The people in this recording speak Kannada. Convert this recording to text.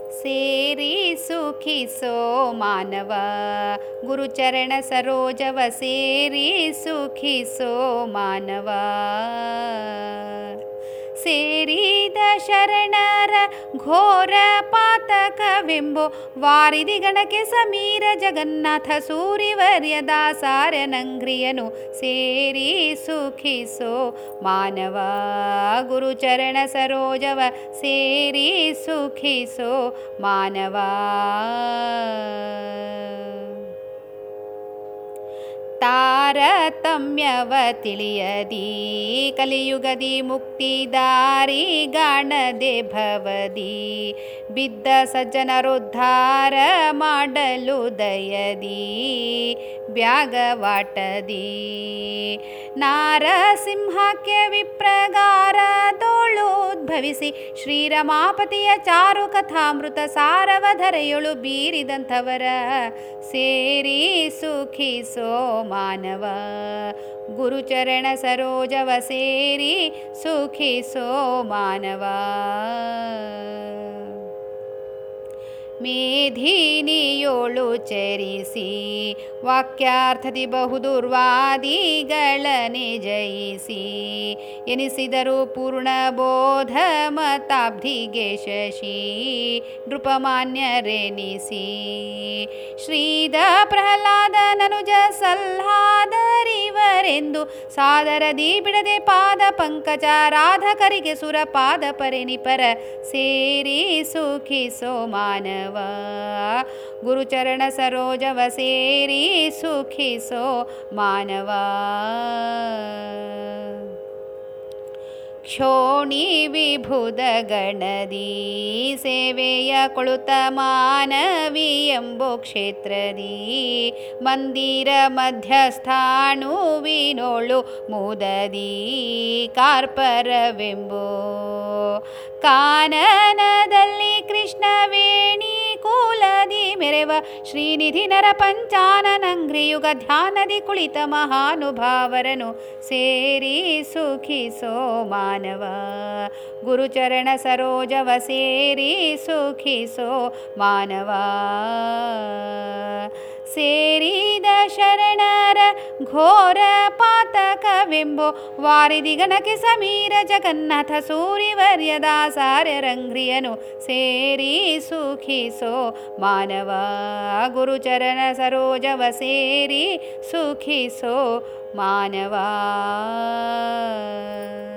ಸೇರಿ ಸುಖಿಸೋ ಮಾನವ ಗುರುಚರಣ ಸರೋಜವ ಸೇರಿ ಸುಖಿಸೋ ಮಾನವ ಸೇರಿದ ಶರಣರ ಘೋರ ಪಾತಕವೆಂಬೋ ವಾರಿದಿ ಗಣಕ್ಕೆ ಸಮೀರ ಜಗನ್ನಾಥ ಸೂರಿವರ್ಯ ದಾಸಾರ ನಂಗ್ರಿಯನು ಸೇರಿ ಸುಖಿಸೋ ಮಾನವ ಗುರುಚರಣ ಸರೋಜವ ಸೇರಿ ಸುಖಿಸೋ ಮಾನವ ತಾರತಮ್ಯವ ತಿಳಿಯದಿ ಕಲಿಯುಗದಿ ಮುಕ್ತಿದಾರಿ ಗಾಣದೆ ಭವದಿ ಬಿದ್ದ ಸಜ್ಜನರುದ್ಧಾರ ಮಾಡಲು ದಯದಿ ಬ್ಯಾಗವಾಟದಿ ನಾರಸಿಂಹಕ್ಕೆ ವಿಪ್ರಗಾರದೋಳು ಉದ್ಭವಿಸಿ ಶ್ರೀರಮಾಪತಿಯ ಚಾರು ಕಥಾಮೃತ ಸಾರವಧರೆಯೊಳು ಬೀರಿದಂಥವರ ಸೇರಿ ಸುಖಿಸೋ ಮಾನವ ಗುರುಚರಣ ಸರೋಜವ ಸೇರಿ ಸುಖಿಸೋ ಮಾನವ ಮೇಧಿನಿಯೋಳು ಚರಿಸಿ ವಾಕ್ಯಾರ್ಥದಿ ಬಹುದುರ್ವಾದಿಗಳನೆ ಜಯಿಸಿ ಎನಿಸಿದರು ಪೂರ್ಣ ಬೋಧ ಮತಾಬ್ಧಿಗೆ ಶಶಿ ನೃಪಮಾನ್ಯರೆನಿಸಿ ಶ್ರೀದ ಪ್ರಹ್ಲಾದನನುಜ ಸಲ್ಹಾದರಿವರೆಂದು ಸಾದರದಿ ಬಿಡದೆ ಪಾದ ಪಂಕಜ ರಾಧಕರಿಗೆ ಸುರ ಪಾದ ಪರೆನಿಪರ ಸೇರಿ ಸುಖಿಸೋ ಮಾನವ ಗುರುಚರಣ ಸರೋಜವ ಸೇರಿ ಸುಖಿಸೋ ಮಾನವ ಕ್ಷೋಣಿ ವಿಭುದ ಗಣದಿ ಸೇವೆಯ ಕೊಳುತ ಮಾನವಿ ಎಂಬೋ ಕ್ಷೇತ್ರದಿ ಮಂದಿರ ಮಧ್ಯಸ್ಥಾಣುವಿನೋಳು ಮುದದಿ ಕಾರ್ಪರವೆಂಬೋ ಕಾನನದಲ್ಲಿ ಕೃಷ್ಣವೇಣಿ ಕೂಲದಿ ಮೆರೆವ ಶ್ರೀನಿಧಿ ನರ ಪಂಚಾನನಂಗ್ರಿಯುಗ ಧ್ಯಾನದಿ ಕುಳಿತ ಮಹಾನುಭಾವರನು ಸೇರಿ ಸುಖಿಸೋ ಮಾನವ ಗುರುಚರಣ ಸರೋಜವ ಸೇರಿ ಸುಖಿಸೋ ಮಾನವ ಸೇರಿದ ಶರಣರ ಘೋರ ಪಾತಕವೆಂಬೋ ವಾರಿದಿ ಗಣಕ್ಕೆ ಸಮೀರ ಜಗನ್ನಾಥ ಸೂರಿವರ್ಯ ದಾಸಾರ್ಯ ರಂಗ್ರಿಯನು ಸೇರಿ ಸುಖಿಸೋ ಮಾನವ ಗುರುಚರಣ ಸರೋಜವ ಸೇರಿ ಸುಖಿಸೋ ಮಾನವ